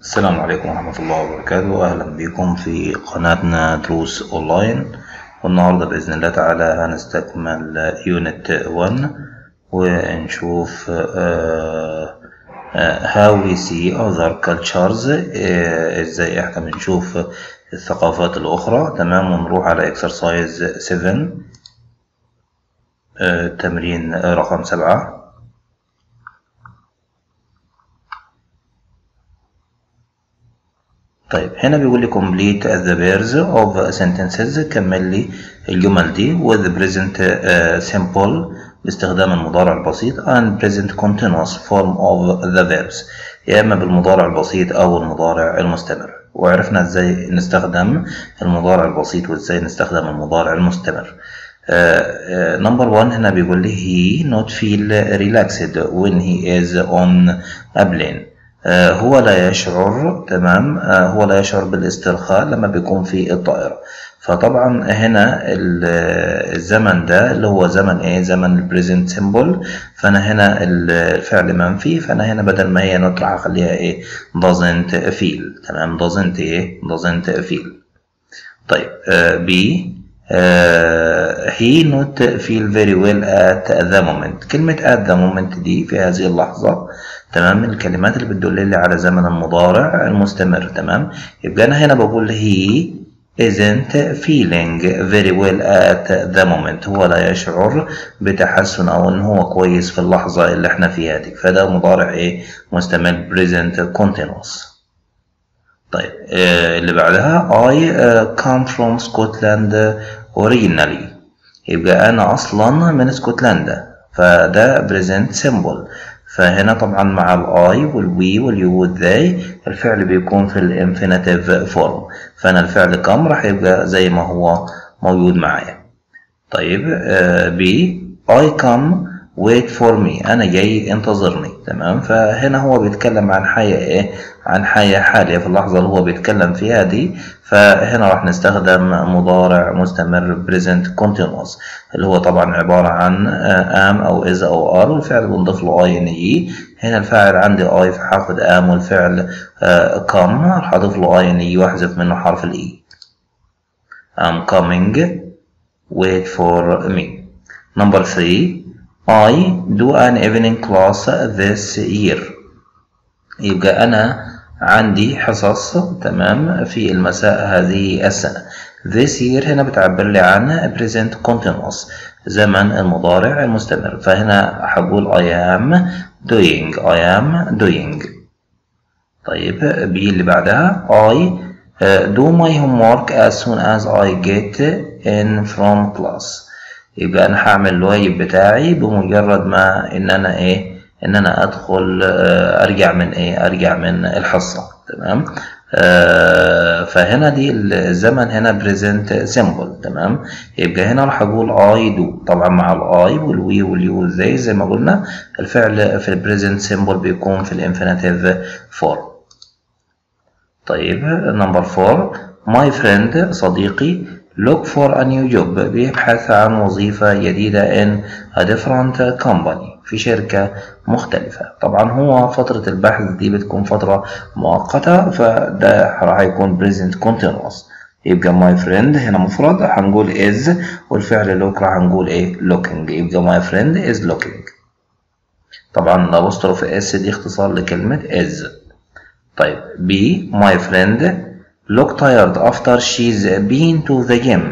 السلام عليكم ورحمة الله وبركاته أهلا بكم في قناتنا دروس أونلاين والنهاردة بإذن الله تعالى هنستكمل يونت 1 ونشوف آه، آه، how we see other cultures آه، ازاي احنا بنشوف الثقافات الأخرى تمام ونروح على exercise 7 آه، تمرين رقم سبعة طيب هنا بيقول لي complete the pairs of sentences كمل لي الجمل دي with present uh, simple باستخدام المضارع البسيط and present continuous form of the verbs يا إما بالمضارع البسيط أو المضارع المستمر وعرفنا إزاي نستخدم المضارع البسيط وإزاي نستخدم المضارع المستمر نمبر uh, 1 هنا بيقول لي he not feel relaxed when he is on a plane آه هو لا يشعر تمام آه هو لا يشعر بالاسترخاء لما بيكون في الطائرة فطبعا هنا الزمن ده اللي هو زمن ايه زمن البريزنت سيمبل فانا هنا الفعل منفي فانا هنا بدل ما هي نوت راح اخليها ايه doesn't feel تمام doesn't ايه doesn't feel طيب بي Uh, he not feel very well at the moment كلمة at the moment دي في هذه اللحظة تمام من الكلمات اللي بتدل لي على زمن المضارع المستمر تمام يبقى أنا هنا بقول he isn't feeling very well at the moment هو لا يشعر بتحسن أو إن هو كويس في اللحظة اللي احنا فيها دي فده مضارع إيه مستمر present continuous طيب آه اللي بعدها I uh, come from Scotland originally يبقى أنا أصلا من اسكتلندا فده present simple فهنا طبعا مع الاي والوي واليو والذي الفعل بيكون في الانفينيتيف فورم فأنا الفعل كم راح يبقى زي ما هو موجود معايا طيب بي I come wait for me انا جاي انتظرني تمام فهنا هو بيتكلم عن حياة ايه عن حياة حالية في اللحظة اللي هو بيتكلم فيها دي فهنا راح نستخدم مضارع مستمر present continuous اللي هو طبعا عبارة عن am او is او are والفعل بنضيف له i n e هنا الفاعل عندي i فهاخد am والفعل come راح اضيف له i n e واحذف منه حرف الاي I'm coming wait for me number 3 I do an evening class this year يبقى أنا عندي حصص تمام في المساء هذه السنة this year هنا بتعبر لي عن present continuous زمن المضارع المستمر فهنا هقول I am doing I am doing طيب بي اللي بعدها I do my homework as soon as I get in from class يبقى انا هعمل الواجب بتاعي بمجرد ما ان انا ايه ان انا ادخل ارجع من ايه ارجع من الحصه تمام آه فهنا دي الزمن هنا present simple تمام يبقى هنا راح اقول I do طبعا مع الاي والوي واليو والذي زي ما قلنا الفعل في البريزنت سيمبل بيكون في الانفينيتيف فورم طيب نمبر 4 my friend صديقي look for a new job بيبحث عن وظيفة جديدة in a different company في شركة مختلفة طبعا هو فترة البحث دي بتكون فترة مؤقتة فده راح يكون present continuous يبقى my friend هنا مفرد هنقول is والفعل look راح نقول ايه looking يبقى my friend is looking طبعا الابوستروف اس دي اختصار لكلمة is طيب B my friend look tired after she's been to the gym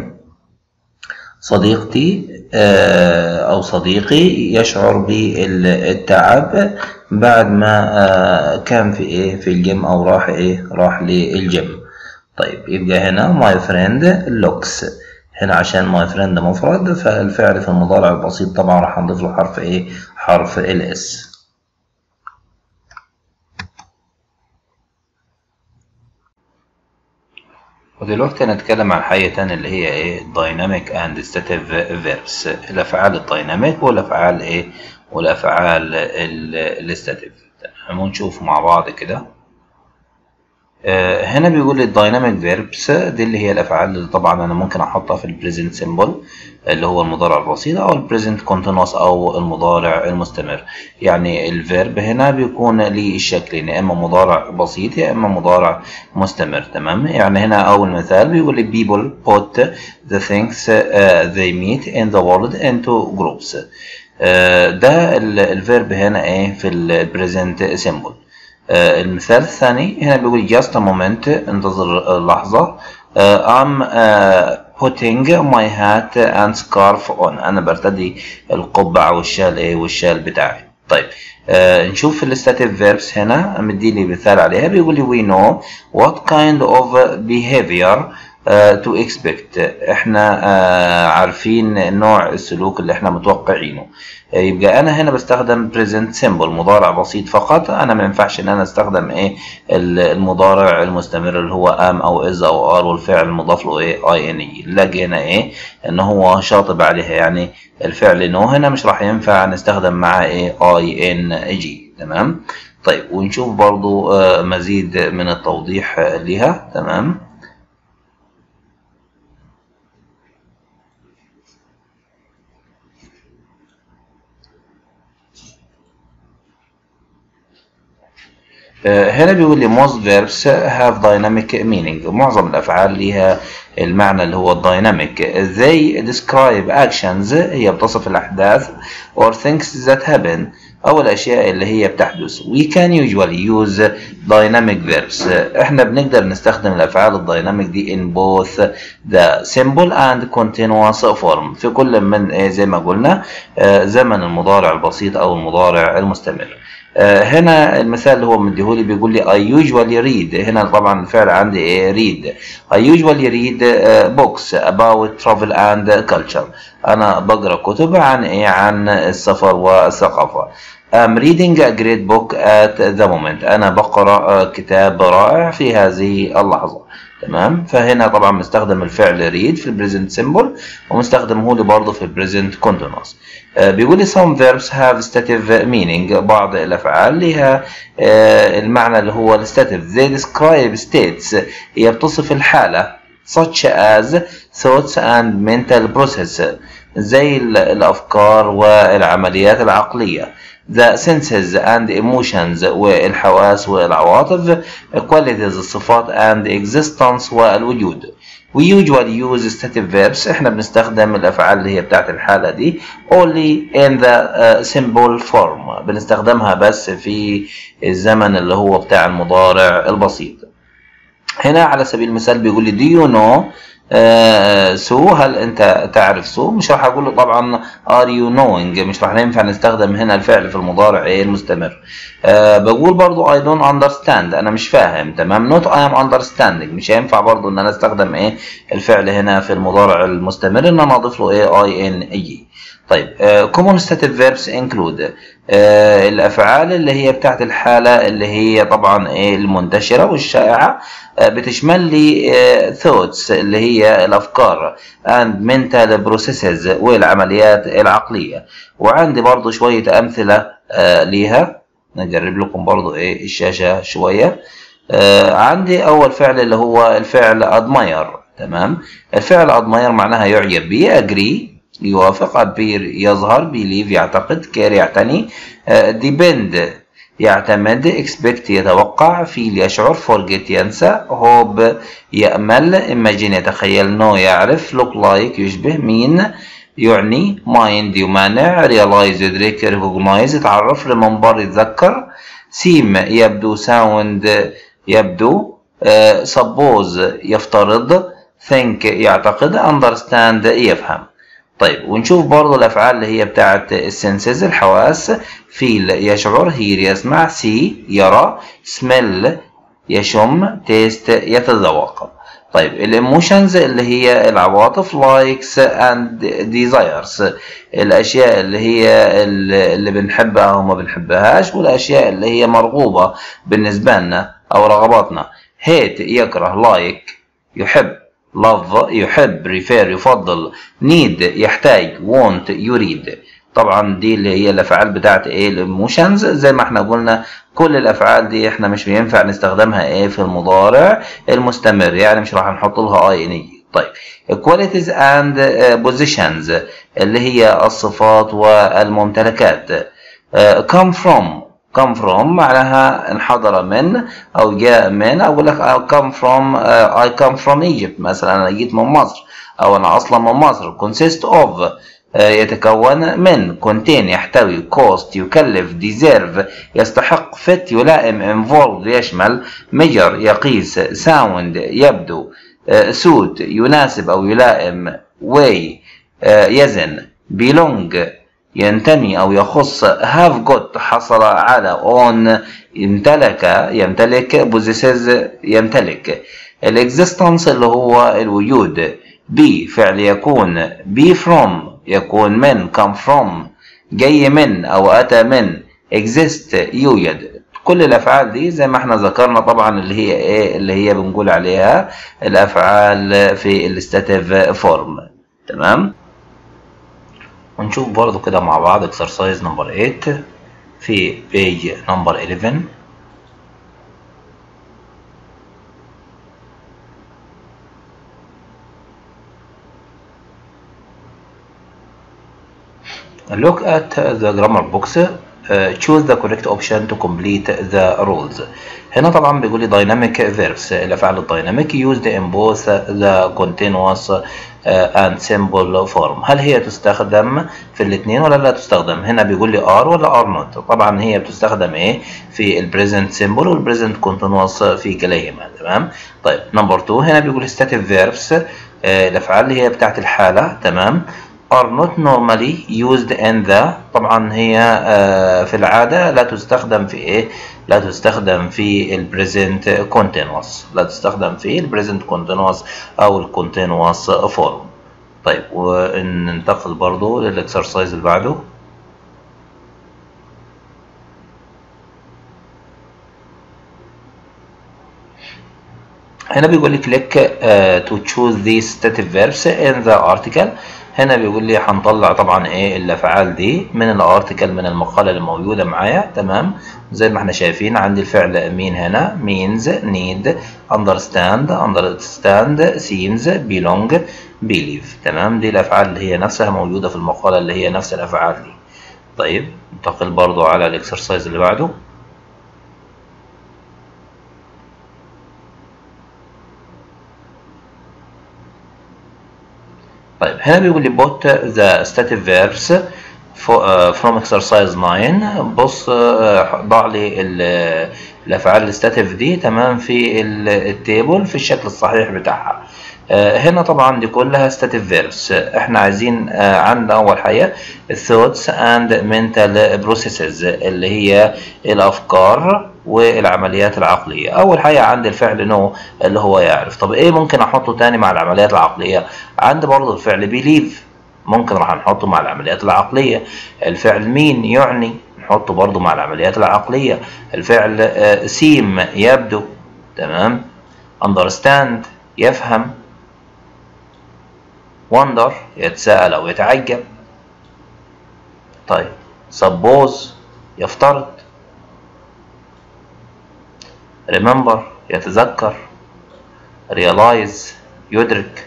صديقتي أو صديقي يشعر بالتعب بعد ما كان في إيه في الجيم أو راح إيه راح للجيم طيب يبقى هنا my friend looks هنا عشان my friend مفرد فالفعل في المضارع البسيط طبعا راح نضيف له حرف إيه حرف الاس ودلوقتي هنتكلم عن حاجة تانية اللي هي ايه dynamic and stative verbs الأفعال الديناميك والأفعال ايه والأفعال الستاتيف تمام ونشوف مع بعض كده آه، هنا بيقول لي الدايناميك فيربس دي اللي هي الافعال اللي طبعا انا ممكن احطها في البريزنت سيمبل اللي هو المضارع البسيط او البريزنت كونتينوس او المضارع المستمر يعني الفيرب هنا بيكون ليه الشكلين يا اما مضارع بسيط يا اما مضارع مستمر تمام يعني هنا اول مثال بيقول لي people put the things uh, they meet in the world into groups آه، ده الفيرب هنا ايه في البريزنت سيمبل المثال الثاني هنا بيقول just a moment انتظر لحظة uh, I'm uh, putting my hat and scarf on أنا برتدي القبعة والشال إيه والشال بتاعي طيب آه نشوف الستاتيف فيربس هنا مديني مثال عليها بيقول لي we know what kind of behavior تو uh, expect احنا uh, عارفين نوع السلوك اللي احنا متوقعينه uh, يبقى انا هنا بستخدم present simple مضارع بسيط فقط انا ما ينفعش ان انا استخدم ايه المضارع المستمر اللي هو am او is او are والفعل المضاف له ايه اي ان اي نلاقي هنا ايه ان هو شاطب عليها يعني الفعل نو هنا مش راح ينفع نستخدم معاه ايه اي ان جي تمام طيب ونشوف برضو مزيد من التوضيح لها تمام هنا بيقول لي most verbs have dynamic meaning معظم الأفعال ليها المعنى اللي هو الدايناميك they describe actions هي بتصف الأحداث or things that happen أو الأشياء اللي هي بتحدث we can usually use dynamic verbs احنا بنقدر نستخدم الأفعال الدايناميك دي in both the simple and continuous form في كل من زي ما قلنا زمن المضارع البسيط أو المضارع المستمر هنا المثال اللي هو مديهولي بيقول لي I usually read هنا طبعا الفعل عندي ايه read I usually read books about travel and culture أنا بقرأ كتب عن ايه عن السفر والثقافة I'm reading a great book at the moment أنا بقرأ كتاب رائع في هذه اللحظة تمام فهنا طبعا مستخدم الفعل read في البريزنت سيمبل ومستخدمه لي برضه في البريزنت كونتينوس بيقول لي some verbs have stative meaning بعض الافعال لها المعنى اللي هو الستاتيف they describe states هي بتصف الحاله such as thoughts and mental process زي الافكار والعمليات العقليه the senses and emotions والحواس والعواطف qualities الصفات and existence والوجود we usually use stative verbs احنا بنستخدم الافعال اللي هي بتاعت الحاله دي only in the uh, simple form بنستخدمها بس في الزمن اللي هو بتاع المضارع البسيط هنا على سبيل المثال بيقول لي do you know سو uh, هل انت تعرف سو مش راح اقول له طبعا ار يو نوينج مش راح ينفع نستخدم هنا الفعل في المضارع ايه المستمر uh, بقول برضو اي دونت اندرستاند انا مش فاهم تمام نوت اي ام اندرستاندينج مش هينفع برضو ان انا استخدم ايه الفعل هنا في المضارع المستمر ان انا اضيف له ايه اي ان اي طيب common stative verbs include آه الافعال اللي هي بتاعت الحاله اللي هي طبعا ايه المنتشره والشائعه آه بتشمل لي آه thoughts اللي هي الافكار and mental processes والعمليات العقليه وعندي برضو شويه امثله ليها نجرب لكم برضو ايه الشاشه شويه عندي اول فعل اللي هو الفعل admire تمام الفعل admire معناها يعجب به agree يوافق appear يظهر believe يعتقد care يعتني uh, depend يعتمد expect يتوقع feel يشعر forget ينسى hope يأمل imagine يتخيل know يعرف look like يشبه مين يعني mind يمانع realize يدرك recognize يتعرف remember يتذكر seem يبدو sound يبدو uh, suppose يفترض think يعتقد understand يفهم طيب ونشوف برضو الافعال اللي هي بتاعت السنسز الحواس فيل يشعر هير يسمع سي يرى سميل يشم تيست يتذوق طيب الايموشنز اللي هي العواطف لايكس اند ديزايرز الاشياء اللي هي اللي بنحبها وما بنحبهاش والاشياء اللي هي مرغوبه بالنسبه لنا او رغباتنا هيت يكره لايك يحب love يحب refer يفضل need يحتاج want يريد طبعا دي اللي هي الافعال بتاعت ايه الايموشنز زي ما احنا قلنا كل الافعال دي احنا مش بينفع نستخدمها ايه في المضارع المستمر يعني مش راح نحط لها اي ان اي طيب qualities and positions اللي هي الصفات والممتلكات come from come from معناها انحدر من او جاء من اقول لك come from uh, I come from Egypt مثلا انا جيت من مصر او انا اصلا من مصر consist of يتكون من contain يحتوي cost يكلف deserve يستحق fit يلائم involve يشمل measure يقيس sound يبدو suit يناسب أو يلائم way يزن belong ينتمي أو يخص have got حصل على on امتلك يمتلك possesses يمتلك الاكزيستنس اللي هو الوجود be فعل يكون be from يكون من come from جاي من أو أتى من exist يوجد كل الافعال دي زي ما احنا ذكرنا طبعا اللي هي ايه اللي هي بنقول عليها الافعال في الاستاتيف فورم تمام ونشوف برضو كده مع بعض اكسرسايز نمبر 8 في بيج نمبر 11 Look at the grammar box Uh, choose the correct option to complete the rules هنا طبعا بيقول لي dynamic verbs الافعال الديناميك used in both the continuous uh, and simple form هل هي تستخدم في الاثنين ولا لا تستخدم هنا بيقول لي are ولا are not طبعا هي بتستخدم ايه في ال present simple وال present continuous في كليهما تمام طيب نمبر 2 هنا بيقول stative verbs uh, الافعال اللي هي بتاعت الحاله تمام are not normally used in the طبعا هي في العادة لا تستخدم في ايه لا تستخدم في ال present continuous لا تستخدم في ال present continuous او ال continuous form طيب وننتقل برضو للاكسرسايز اللي بعده هنا بيقول لي click uh, to choose these stative verbs in the article هنا بيقول لي هنطلع طبعا ايه الافعال دي من الارتكل من المقاله اللي موجوده معايا تمام زي ما احنا شايفين عندي الفعل مين هنا means need understand understand seems belong believe تمام دي الافعال اللي هي نفسها موجوده في المقاله اللي هي نفس الافعال دي طيب ننتقل برضو على الاكسرسايز اللي بعده طيب هنا بيقول لي put the stative verbs from exercise 9 بص ضع لي الافعال الستاتيف دي تمام في التيبل في الشكل الصحيح بتاعها هنا طبعا دي كلها stative verbs احنا عايزين عندنا اول حاجه thoughts and mental processes اللي هي الافكار والعمليات العقلية أول حاجة عندي الفعل نو اللي هو يعرف طب إيه ممكن أحطه تاني مع العمليات العقلية عندي برضه الفعل بيليف ممكن راح نحطه مع العمليات العقلية الفعل مين يعني نحطه برضه مع العمليات العقلية الفعل سيم يبدو تمام understand يفهم wonder يتساءل أو يتعجب طيب suppose يفترض remember يتذكر realize يدرك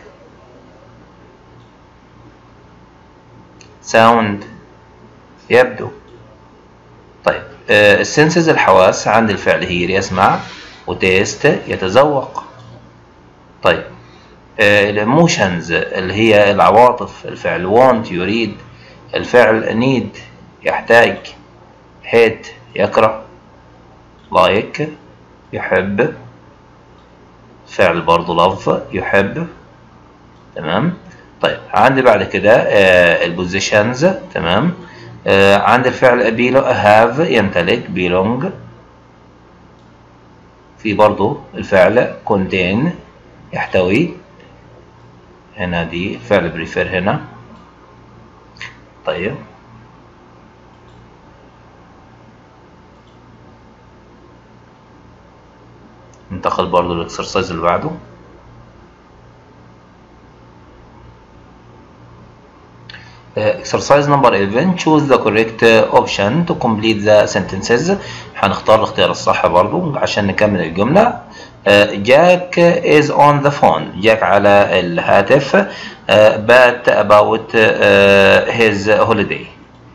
sound يبدو طيب آه السنسز الحواس عند الفعل هير يسمع وتيست يتذوق طيب آه الايموشنز اللي هي العواطف الفعل want يريد الفعل need يحتاج hate يكره like يحب فعل برضه love يحب تمام طيب عندي بعد كده آه البوزيشنز تمام آه عندي الفعل بيلو have يمتلك belong في برضه الفعل contain يحتوي هنا دي الفعل بريفير هنا طيب ننتقل برضه للاكسرسايز اللي بعده exercise number 11 choose the correct option to complete the sentences هنختار الاختيار الصح برضو عشان نكمل الجملة جاك is on the phone جاك على الهاتف but about his holiday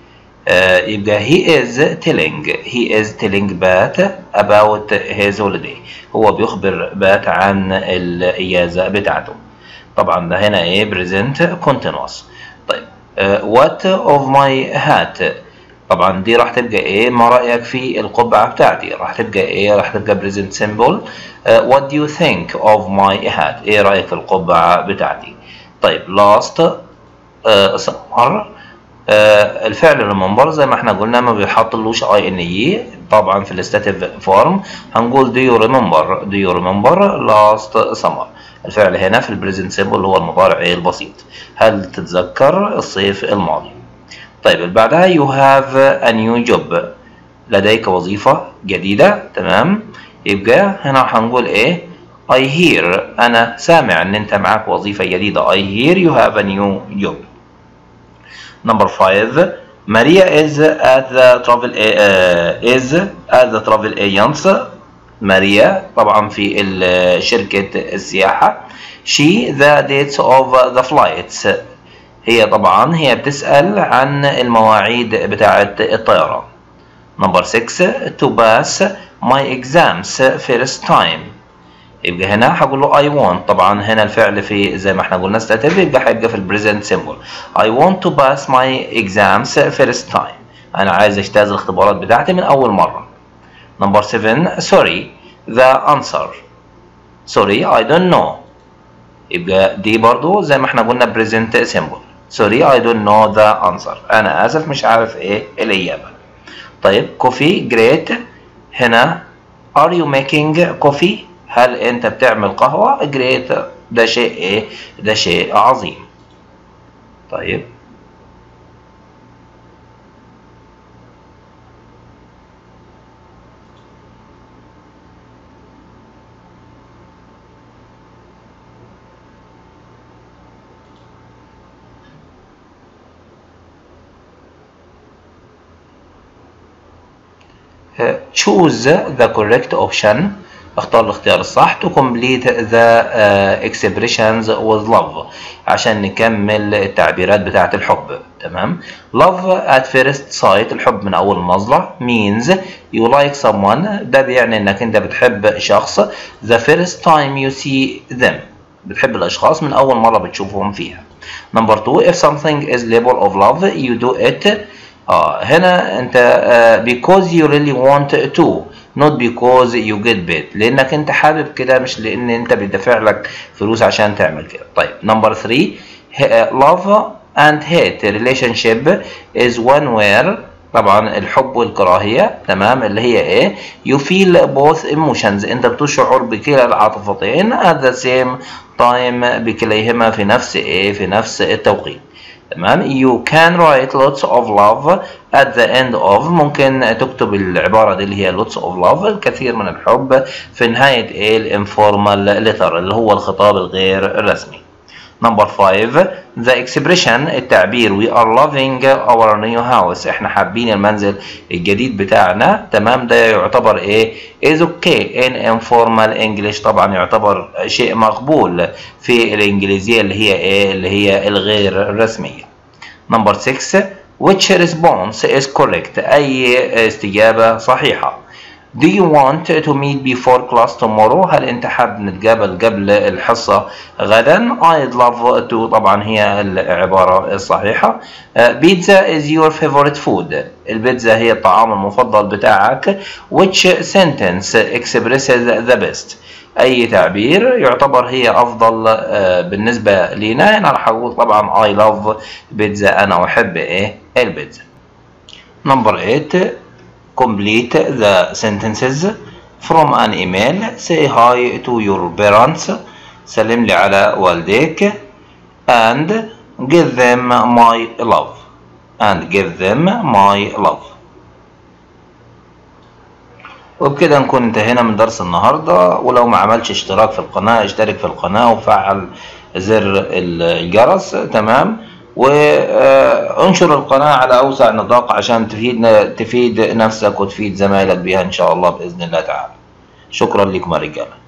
يبقى he is telling he is telling بات about his holiday هو بيخبر بات عن الإجازة بتاعته طبعا ده هنا ايه present continuous طيب what of my hat طبعا دي راح تبقى ايه ما رايك في القبعه بتاعتي راح تبقى ايه راح تبقى present simple uh, what do you think of my hat ايه رايك في القبعه بتاعتي طيب last uh, summer uh, الفعل المنبر زي ما احنا قلنا ما بيحطلوش اي ان اي طبعا في الاستاتيف فورم هنقول do you remember do you remember last summer الفعل هنا في البريزنت سيمبل هو المضارع ايه البسيط هل تتذكر الصيف الماضي طيب اللي بعدها you have a new job لديك وظيفة جديدة تمام يبقى هنا هنقول ايه I hear أنا سامع إن أنت معاك وظيفة جديدة I hear you have a new job number five Maria is at the travel uh, is at the travel agents ماريا طبعا في شركة السياحة she the dates of the flights هي طبعا هي بتسأل عن المواعيد بتاعة الطيران number 6 to pass my exams first time يبقى هنا هقول له I want طبعا هنا الفعل في زي ما احنا قلنا stative يبقى هيبقى في البريزنت symbol I want to pass my exams first time انا عايز اجتاز الاختبارات بتاعتي من اول مرة number 7 sorry the answer sorry I don't know يبقى دي برضو زي ما احنا قلنا present simple sorry I don't know the answer انا اسف مش عارف ايه الاجابة طيب coffee great هنا are you making coffee هل انت بتعمل قهوة great ده شيء ايه ده شيء عظيم طيب choose the correct option اختار الاختيار الصح to complete the uh, expressions with love عشان نكمل التعبيرات بتاعة الحب تمام love at first sight الحب من أول نظرة means you like someone ده بيعني إنك أنت بتحب شخص the first time you see them بتحب الأشخاص من أول مرة بتشوفهم فيها number two if something is label of love you do it اه هنا انت uh, because you really want to not because you get paid لانك انت حابب كده مش لان انت بيدفع لك فلوس عشان تعمل كده طيب نمبر 3 love and hate relationship is one where طبعا الحب والكراهية تمام اللي هي ايه you feel both emotions انت بتشعر بكلا العاطفتين at the same time بكليهما في نفس ايه في نفس التوقيت تمام you can write lots of love at the end of ممكن تكتب العبارة دي اللي هي lots of love الكثير من الحب في نهاية ايه الانفورمال letter اللي هو الخطاب الغير رسمي Number 5 the expression التعبير we are loving our new house احنا حابين المنزل الجديد بتاعنا تمام ده يعتبر ايه is okay in informal English طبعا يعتبر شيء مقبول في الانجليزية اللي هي ايه اللي هي الغير رسمية Number 6 which response is correct اي استجابة صحيحة Do you want to meet before class tomorrow؟ هل أنت حاب نتقابل قبل الحصة غدا؟ I'd love to طبعا هي العبارة الصحيحة. Pizza is your favorite food. البيتزا هي الطعام المفضل بتاعك. Which sentence expresses the best؟ أي تعبير يعتبر هي أفضل بالنسبة لنا. أنا راح أقول طبعا I love بيتزا أنا أحب إيه؟ البيتزا. Number 8 complete the sentences from an email say hi to your parents سلم لي على والديك and give them my love and give them my love وبكده نكون انتهينا من درس النهاردة ولو ما عملش اشتراك في القناة اشترك في القناة وفعل زر الجرس تمام وانشر القناة على أوسع نطاق عشان تفيدنا تفيد نفسك وتفيد زمايلك بها إن شاء الله بإذن الله تعالى شكرا لكم يا رجالة